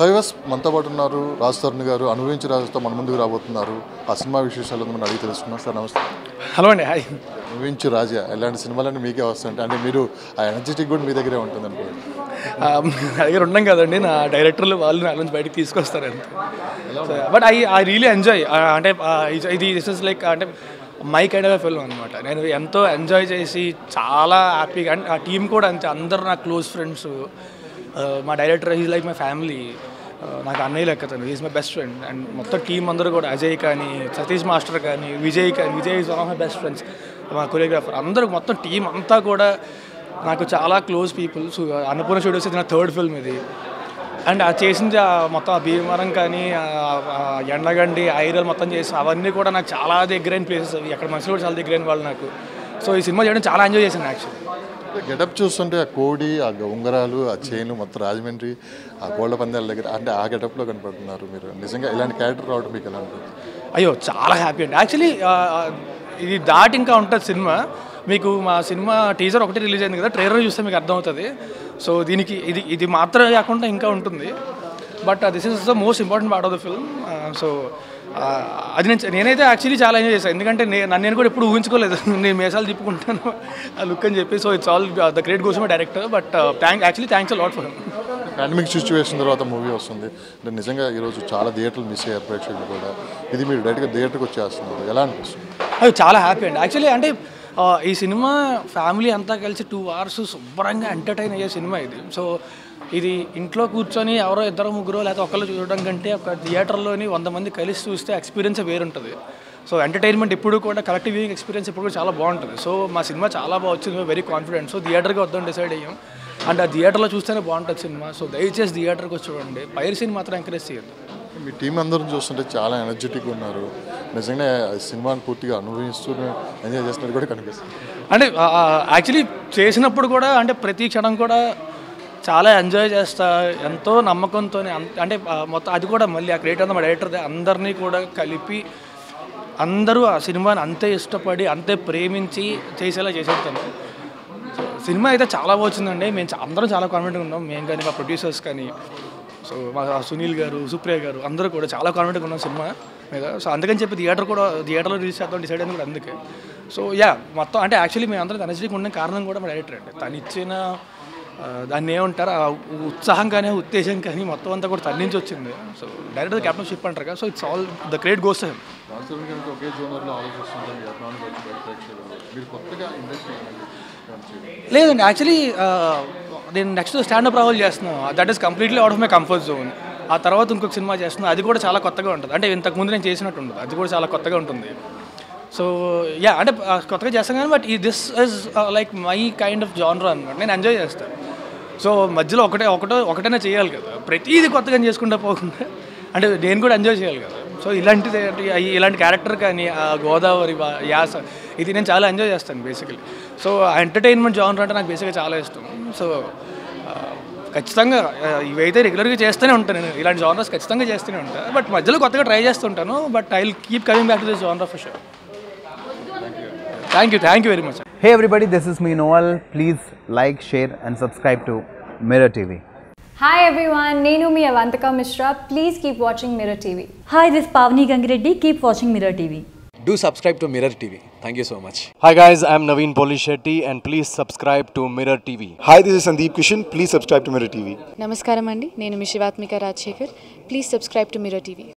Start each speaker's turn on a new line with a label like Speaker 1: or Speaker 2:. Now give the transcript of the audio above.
Speaker 1: హైవస్ మనతో పాటు ఉన్నారు రాజ్ తరుణ్ గారు అనుభవించి రాజుతో మన ముందుకు రాబోతున్నారు ఆ సినిమా విశేషాలు మనం అడిగి తెలుసుకున్నాం సార్ నమస్తే
Speaker 2: హలో అండి హాయ్
Speaker 1: అనుభవించి రాజా ఇలాంటి సినిమాలన్నీ మీకే వస్తుంటాయి అంటే మీరు ఆ ఎనర్జెటిక్ కూడా మీ దగ్గరే ఉంటుంది అనుకోండి
Speaker 2: ఆ, నా దగ్గర ఉన్నాం కదండి నా డైరెక్టర్లు వాళ్ళు నా నుంచి బయటకు తీసుకొస్తారు అంతే but I I really enjoy అంటే ఆ, ఇది- ఇది దిస్ ఇస్ లైక్ అంటే మై కైండ్ ఆఫ్ ఫిల్మ్ అనమాట నేను ఎంతో ఎంజాయ్ చేసి చాలా హ్యాపీగా అండ్ ఆ టీం కూడా అంతే అందరూ నా క్లోజ్ ఫ్రెండ్స్ మా director is like my family నాకు అన్నయ్య లెక్క తను is my best friend and మొత్తం టీం అందరూ కూడా అజయ్ కానీ సతీష్ మాస్టర్ కానీ విజయ్ కానీ Vijay is one of my best friends మా కొరియోగ్రాఫర్ అందరూ మొత్తం టీం అంతా కూడా నాకు చాలా close people so Annapurna studios ఇది నా థర్డ్ ఫిల్మ్ ఇది అండ్ ఆ చేసింది ఆ మొత్తం ఆ భీమవరం కానీ ఆ- ఆ ఎండగండి ఐరల్ మొత్తం చేసి అవన్నీ కూడా నాకు చాలా దగ్గరైన ప్లేసెస్ అవి అక్కడ మనుషులు కూడా చాలా దగ్గరైన వాళ్ళు నాకు సో ఈ సినిమా చేయడం చాలా ఎంజాయ్ చేశాను యాక్చువల్లీ
Speaker 1: గెటప్ చూస్తుంటే ఆ కోడి ఆ ఉంగరాలు ఆ చైన్లు మొత్తం రాజమండ్రి ఆ కోళ్ళ పందాల దగ్గర అంటే ఆ గెటప్లో కనపడుతున్నారు మీరు నిజంగా ఇలాంటి క్యారెక్టర్ రావడం మీకు ఎలా ఉంటుంది
Speaker 2: అయ్యో చాలా హ్యాపీ అండి యాక్చువల్లీ ఇది దాటి ఇంకా ఉంటుంది సినిమా మీకు మా సినిమా టీజర్ ఒకటి రిలీజ్ అయింది కదా ట్రైలర్ చూస్తే మీకు అర్థమవుతుంది సో దీనికి ఇది ఇది మాత్రమే కాకుండా ఇంకా ఉంటుంది but this is the most important part of the film so అది నేను నేనైతే యాక్చువల్లీ చాలా ఎంజాయ్ చేశాను ఎందుకంటే నే- నన్ను నేను కూడా ఎప్పుడు ఊహించుకోలేదు నేను మేసాలు తిప్పుకుంటాను ఆ లుక్ అని చెప్పి so it's all the great goes my director but thank actually thanks lot for him
Speaker 1: pandemic situation తర్వాత మూవీ వస్తుంది అంటే నిజంగా ఈరోజు చాలా థియేటర్లు మిస్ అయ్యారు ప్రేక్షకులు కూడా ఇది మీరు డైరెక్ట్గా థియేటర్కి వచ్చేస్తున్నారు ఎలా అనిపిస్తుంది
Speaker 2: అది చాలా హ్యాపీ అండి యాక్చువల్లీ అంటే ఆ, ఈ సినిమా ఫ్యామిలీ అంతా కలిసి టూ అవర్స్ శుభ్రంగా ఎంటర్టైన్ అయ్యే సినిమా ఇది సో ఇది ఇంట్లో కూర్చొని ఎవరో ఇద్దరు ముగ్గురు లేకపోతే ఒకళ్ళు చూడడం కంటే ఒక థియేటర్లోని వంద మంది కలిసి చూస్తే ఎక్స్పీరియన్స్ వేరుంటుంది సో ఎంటర్టైన్మెంట్ ఎప్పుడు కూడా కలెక్టివ్ వ్యూయింగ్ ఎక్స్పీరియన్స్ ఎప్పుడు కూడా చాలా బాగుంటుంది సో మా సినిమా చాలా బాగా వచ్చింది వెరీ కాన్ఫిడెంట్ సో థియేటర్కి వద్దాం డిసైడ్ అయ్యాం అండ్ ఆ థియేటర్లో చూస్తేనే బాగుంటుంది సినిమా సో దయచేసి థియేటర్కి వచ్చి చూడండి పైరసీని మాత్రం ఎంకరేజ్ చేయొద్దు
Speaker 1: మీ టీం అందరం చూస్తుంటే చాలా ఎనర్జెటిక్గా ఉన్నారు నిజంగా ఈ సినిమాని పూర్తిగా అనుభవిస్తూ ఎంజాయ్ చేస్తున్నట్టు కూడా కనిపిస్తుంది
Speaker 2: అంటే యాక్చువల్లీ చేసినప్పుడు కూడా అంటే ప్రతి క్షణం కూడా చాలా ఎంజాయ్ చేస్తా ఎంతో నమ్మకంతో అంటే ఆ, మొత్తం అది కూడా మళ్ళీ ఆ క్రియేటర్ మా డైరెక్టర్ అందరినీ కూడా కలిపి అందరూ ఆ సినిమాని అంతే ఇష్టపడి అంతే ప్రేమించి చేసేలా చేసేస్తాను సో సినిమా అయితే చాలా బాగా వచ్చిందండి మేము చా- అందరం చాలా కాన్ఫిడెంట్గా ఉన్నాం మేము కానీ మా ప్రొడ్యూసర్స్ కానీ సో మా సునీల్ గారు సుప్రియ గారు అందరూ కూడా చాలా కాన్ఫిడెంట్గా ఉన్నాం సినిమా మీద సో అందుకని చెప్పి థియేటర్ కూడా థియేటర్లో రిలీజ్ చేద్దాం డిసైడ్ అయింది కూడా అందుకే సో యా మొత్తం అంటే యాక్చువల్లీ మేము అందరం ఎనర్జీకి ఉన్న కారణం కూడా మా డైరెక్టర్ అండి తను ఇచ్చిన ఆ, దాన్ని ఏమంటారు ఆ ఉత్సాహం కానీ ఆ ఉత్తేజం కానీ మొత్తం అంతా కూడా తన నుంచి వచ్చింది సో డైరెక్టర్ క్యాప్టన్షిప్ అంటారు కదా so it's all the great goes him
Speaker 1: రాజధాని కనుక ఒకే జోనర్లో ఆలోచిస్తుంటాం ఎకనామిక్ వచ్చి బయట ప్రేక్షకులు మీరు కొత్తగా ఇండస్ట్రీ
Speaker 2: లేదండి యాక్చువల్లీ నేను నెక్స్ట్ స్టాండప్ రావాలి చేస్తున్నాను that is completely out of my comfort zone ఆ తర్వాత ఇంకొక సినిమా చేస్తున్నాను అది కూడా చాలా కొత్తగా ఉంటుంది అంటే ఇంతకు ముందు నేను చేసినట్టు ఉంటుంది అది కూడా చాలా కొత్తగా ఉంటుంది సో యా అంటే ఆ, కొత్తగా చేస్తాను కానీ బట్ ఈ this is like my kind of genre అనమాట నేను ఎంజాయ్ చేస్తాను సో మధ్యలో ఒకటే ఒకటో ఒకటైనా చేయాలి కదా ప్రతిదీ కొత్తగా చేసుకుంటా పోకుండా అంటే నేను కూడా ఎంజాయ్ చేయాలి కదా సో ఇలాంటిది ఈ- ఇలాంటి క్యారెక్టర్ కానీ ఆ గోదావరి వా- యాస ఇది నేను చాలా ఎంజాయ్ చేస్తాను బేసికలీ సో ఆ ఎంటర్టైన్మెంట్ జానర్ అంటే నాకు బేసిక్గా చాలా ఇష్టం సో ఆ, ఖచ్చితంగా ఆ, ఇవైతే రెగ్యులర్గా చేస్తూనే ఉంటాను నేను ఇలాంటి జానర్స్ ఖచ్చితంగా చేస్తూనే ఉంటాను బట్ మధ్యలో కొత్తగా ట్రై చేస్తుంటాను but I will keep coming back to this genre for sure thank you thank you very much
Speaker 3: Hey everybody, this is me Noel. Please like, share, and subscribe to Mirror TV.
Speaker 4: Hi everyone, Nenu mi Avantika Mishra. Please keep watching Mirror TV.
Speaker 5: Hi, this is Pavni Gangireddy. Keep watching Mirror TV.
Speaker 6: Do subscribe to Mirror TV. Thank you so much.
Speaker 7: Hi guys, I'm Naveen Polishetty and please subscribe to Mirror TV.
Speaker 8: Hi, this is Sandeep Kishan. Please subscribe to Mirror TV.
Speaker 9: నమస్కారం అండి నేను మీ Shivathmika Rajasekhar please subscribe to mirror TV